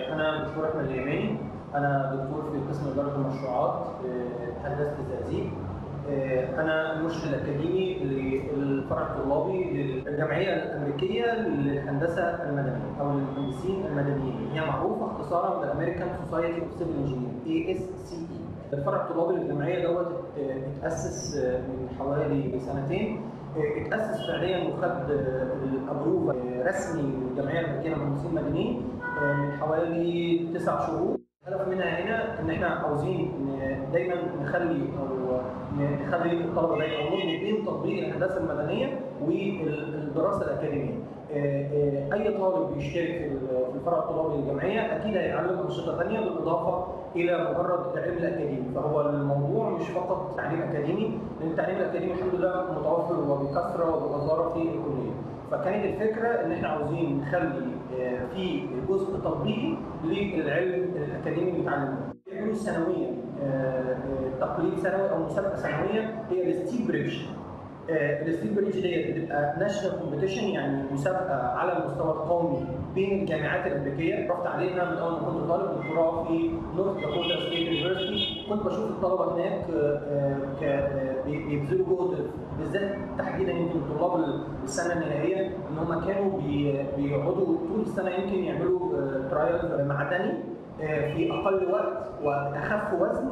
انا دكتور احمد اليماني انا دكتور في قسم اداره المشروعات في هندسه الزقازيق انا المرشد الاكاديمي للفرع الطلابي للجمعيه الامريكيه للهندسه المدنيه او المهندسين المدنيين هي معروفه اختصارا بالامريكان سوسايتي اوف سيفل انجينير اي اس سي اي الفرع الطلابي للجمعيه دوت اتاسس من حوالي سنتين اتاسس فعليا وخد الابروف رسمي للجمعيه الامريكيه للمهندسين المدنيين من حوالي تسع شهور الهدف منها هنا ان احنا عاوزين دايما نخلي او نخلي الطلبه دايما او نربط بين تطبيق الهندسه المدنيه والدراسه الاكاديميه. اي طالب بيشترك في الفرع الطلابي للجمعيه اكيد هيتعلم انشطه ثانيه بالاضافه الى مجرد العلم الاكاديمي، فهو الموضوع مش فقط تعليم اكاديمي لان التعليم الاكاديمي الحمد لله متوفر وبكثره وبغزاره في الكليه. فكانت الفكره ان احنا عاوزين نخلي في جزء تطبيقي للعلم الاكاديمي اللي بيتعلمه. بيعملوا سنويا تقليد سنوي او مسابقه سنويه هي الستيل بريدج. الستيل بريدج ديت بتبقى ناشونال كومبيتيشن يعني مسابقه على المستوى القومي بين الجامعات الامريكيه رحت عليها من اول ما كنت طالب دكتوراه في نورث داكوتا ستيت يونيفرستي كنت بشوف الطلبه هناك بيبذلوا جهد بالذات تحديدا يمكن طلاب السنه النهائيه ان هم كانوا بيقعدوا طول السنه يمكن يعملوا ترايل معدني في اقل وقت واخف وزن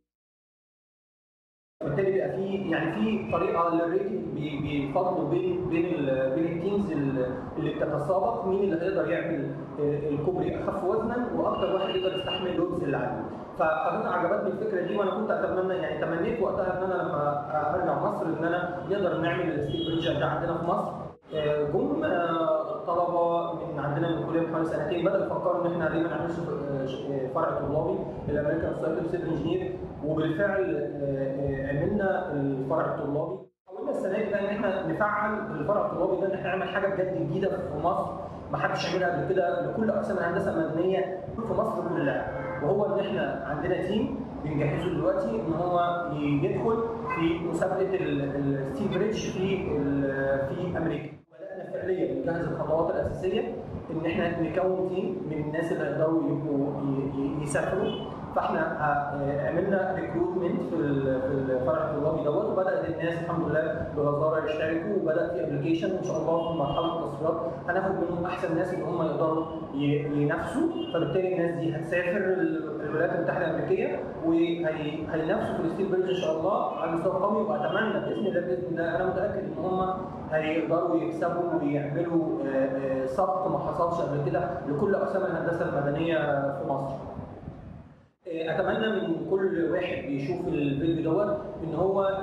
بالتالي بيبقى في يعني في طريقه للريتنج بيفضلوا بين بين ال بين التيمز اللي بتتسابق مين اللي هيقدر يعمل الكوبري اخف وزنا واكثر واحد يقدر يستحمل اللودز اللي عليه. فحضرتك عجبتني الفكره دي وانا كنت اتمنى يعني تمنيت وقتها ان انا لما ارجع مصر ان انا نقدر نعمل الستيل بريدج ده عندنا في مصر. جم طلبه من عندنا من الكليه من حوالي سنتين بداوا يفكروا ان احنا ليه ما نعملش فرع طلابي الامريكان سوسايتي سيفل انجينير وبالفعل عملنا الفرع الطلابي حاولنا السنه دي بقى ان احنا نفعل الفرع الطلابي ده ان احنا نعمل حاجه بجد جديده في مصر ما حدش عملها قبل كده لكل اقسام الهندسه المدنيه في مصر كلها وهو ان احنا عندنا تيم بنجهزه دلوقتي ان هو يدخل في مسابقه الستيل بريدج في في امريكا بدانا فعليا نجهز الخطوات الاساسيه ان احنا نكون تيم من الناس اللي يقدروا يبقوا يسافروا فاحنا عملنا ريكروتمنت في الفرع الطلابي دوت وبدات الناس الحمد لله بغزاره يشتركوا وبدا في ابلكيشن ان شاء الله في مرحله التصفيات هناخد منهم احسن ناس اللي هم يقدروا ينافسوا فبالتالي الناس دي هتسافر الولايات المتحده الامريكيه وهينافسوا في الستيل بريدج ان شاء الله على المستوى القومي واتمنى باذن الله باذن الله انا متاكد ان هم هيقدروا يكسبوا ويعملوا سبق ما حصلش قبل كده لكل اقسام الهندسه المدنيه في مصر. اتمنى من كل واحد بيشوف الفيديو دوت ان هو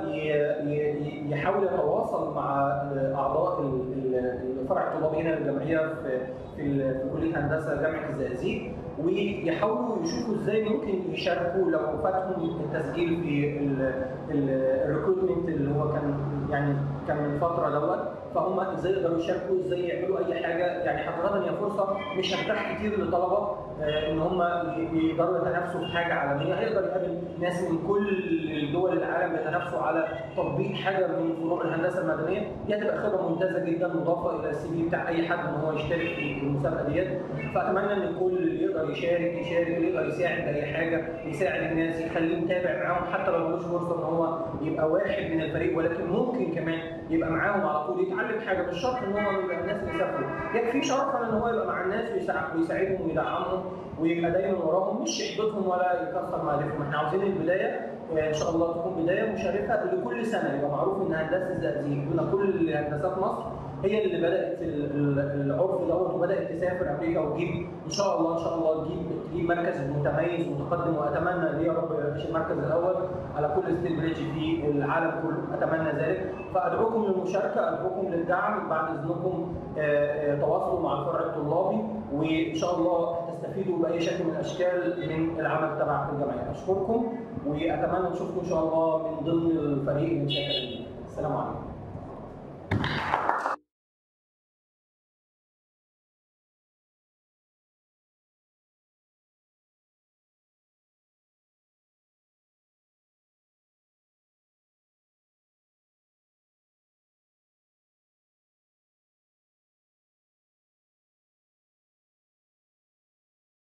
يحاول يتواصل مع اعضاء الفرع الطلابي هنا للجمعيه في في كليه هندسه جامعه الزقازيق ويحاولوا يشوفوا ازاي ممكن يشاركوا لو فاتهم التسجيل في الريكروتمنت اللي هو كان يعني كان من فتره دوت فهم ازاي يقدروا يشاركوا ازاي يعملوا اي حاجه يعني حقيقه هي فرصه مش هتتاح كتير للطلبه ان هم يقدروا يتنافسوا في حاجه عالميه هيقدر يقابل ناس من كل دول العالم يتنافسوا على تطبيق حاجه من فروع الهندسه المدنيه دي هتبقى خبره ممتازه جدا مضافه الى السي في بتاع اي حد ان هو يشترك في المسابقه ديت فاتمنى ان كل اللي يقدر يشارك يشارك اللي يقدر يساعد باي حاجه يساعد الناس يخليه متابع معاهم حتى لو ملوش فرصه ان هو يبقى واحد من الفريق ولكن ممكن كمان يبقى معاهم على طول يتعلم حاجه مش شرط ان هو يبقى الناس اللي سافروا يكفي شرفا ان هو يبقى مع الناس ويساعدهم ويدعمهم ويبقى دايما وراهم مش يحبطهم ولا يكسر مهادفهم احنا عاوزين البدايه ان شاء الله تكون بدايه مشرفه لكل سنه يبقى معروف ان هندسه الزقازيق دون كل هندسات مصر هي اللي بدات العرف دوت وبدات تسافر امريكا وتجيب ان شاء الله ان شاء الله تجيب تجيب مركز متميز ومتقدم واتمنى ليه يا رب يعيش المركز الاول على كل ستيل بريدج في العالم كله اتمنى ذلك فادعوكم للمشاركه ادعوكم للدعم بعد اذنكم تواصلوا مع الفرع الطلابي وان شاء الله هتستفيدوا باي شكل من الاشكال من العمل تبع الجمعيه اشكركم واتمنى نشوفكم ان شاء الله من ضمن الفريق اللي مشارك السلام عليكم